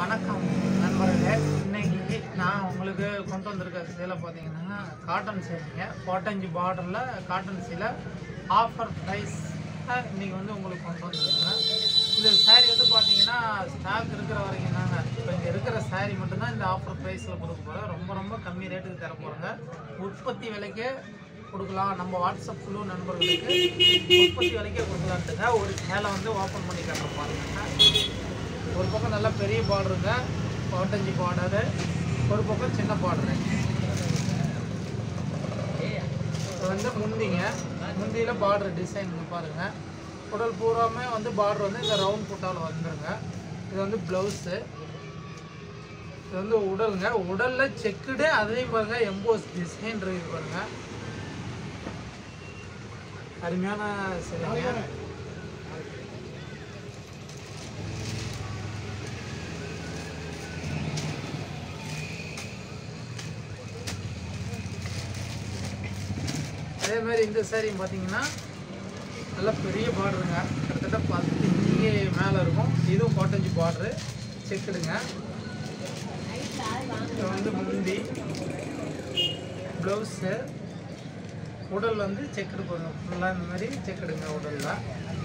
வணக்கம் நண்பர்களே இன்னைக்கு நான் உங்களுக்கு கொண்டு வந்திருக்க சேலை பார்த்தீங்கன்னா காட்டன் சேலைங்க கோட்டஞ்சி பார்டரில் காட்டன் சேலை ஆஃபர் ப்ரைஸ் இன்னைக்கு வந்து உங்களுக்கு கொண்டு வந்திருக்கேங்க இந்த saree வந்து பார்த்தீங்கன்னா ஸ்டாக் இருக்கிற வரைக்கும் தாங்க இப்போ இங்கே இருக்கிற saree மட்டும்தான் இந்த ஆஃபர் ப்ரைஸில் கொடுக்க போகிறோம் ரொம்ப ரொம்ப கம்மி ரேட்டுக்கு தர போகிறோங்க உற்பத்தி விலைக்கே கொடுக்கலாம் நம்ம வாட்ஸ்அப் குழு நண்பர்களுக்கு உற்பத்தி விலைக்கே கொடுக்கலான்ட்டுங்க ஒரு சேலை வந்து ஓப்பன் பண்ணி கட்டுற பாருங்க ஒரு பக்கம் நல்லா பெரிய பார்டருங்க கோட்டஞ்சி பார்டரு ஒரு பக்கம் சின்ன பார்டரு இது வந்து முந்திங்க முந்தியில் பார்டர் டிசைன் பாருங்க உடல் பூராமே வந்து பார்டர் வந்து இந்த ரவுண்ட் புட்டாவில் வந்துருங்க இது வந்து ப்ளவுஸு இது வந்து உடலுங்க உடலில் செக்குடு அதையும் பாருங்க எம்போஸ் டிசைன் இருக்கு பாருங்க அருமையான சிலைங்க அதே மாதிரி இந்த சாரியும் பார்த்தீங்கன்னா நல்ல பெரிய பார்டருங்க கிட்டத்தட்ட பத்து இன்ச்சுக்கு மேலே இருக்கும் இதுவும் கோட்டஞ்சி பார்டரு செக்குடுங்க இது வந்து முந்தி ப்ளவுஸு உடல் வந்து செக்குடு போடுங்க ஃபுல்லாக இந்த மாதிரி செக்குடுங்க உடலில்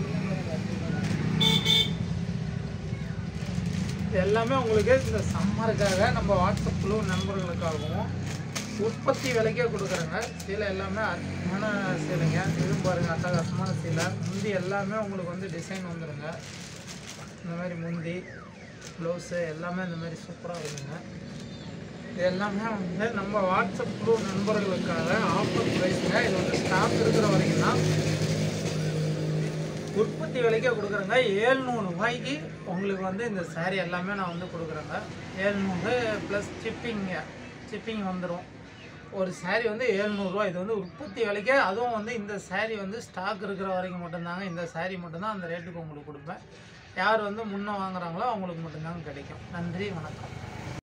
இது எல்லாமே உங்களுக்கு இந்த சம்மருக்காக நம்ம வாட்ஸ்அப் குழு நண்பர்களுக்காகவும் உற்பத்தி விலைக்கே கொடுக்குறேங்க சீலை எல்லாமே அருமையான சீலைங்க இதுவும் பாருங்கள் அட்டகாசமான சீலை முந்தி எல்லாமே உங்களுக்கு வந்து டிசைன் வந்துடுங்க இந்த மாதிரி முந்தி ப்ளவுஸு எல்லாமே இந்த மாதிரி சூப்பராக இருக்குங்க இது எல்லாமே வந்து நம்ம வாட்ஸ்அப் குழு நண்பர்களுக்காக ஆஃபர் ப்ரைஸுங்க இது வந்து ஸ்டாக் இருக்கிற வரைக்கும் தான் உற்பத்தி விலைக்கே கொடுக்குறேங்க ஏழ்நூறு ரூபாய்க்கு உங்களுக்கு வந்து இந்த saree எல்லாமே நான் வந்து கொடுக்குறேங்க ஏழ்நூறு ப்ளஸ் சிப்பிங்க சிப்பிங் வந்துடும் ஒரு saree வந்து ஏழ்நூறுரூவா இது வந்து உற்பத்தி விலைக்கே அதுவும் வந்து இந்த saree வந்து ஸ்டாக் இருக்கிற வரைக்கும் மட்டும்தாங்க இந்த saree மட்டும்தான் அந்த ரேட்டுக்கு உங்களுக்கு கொடுப்பேன் யார் வந்து முன்னே வாங்குறாங்களோ அவங்களுக்கு மட்டும்தாங்க கிடைக்கும் நன்றி வணக்கம்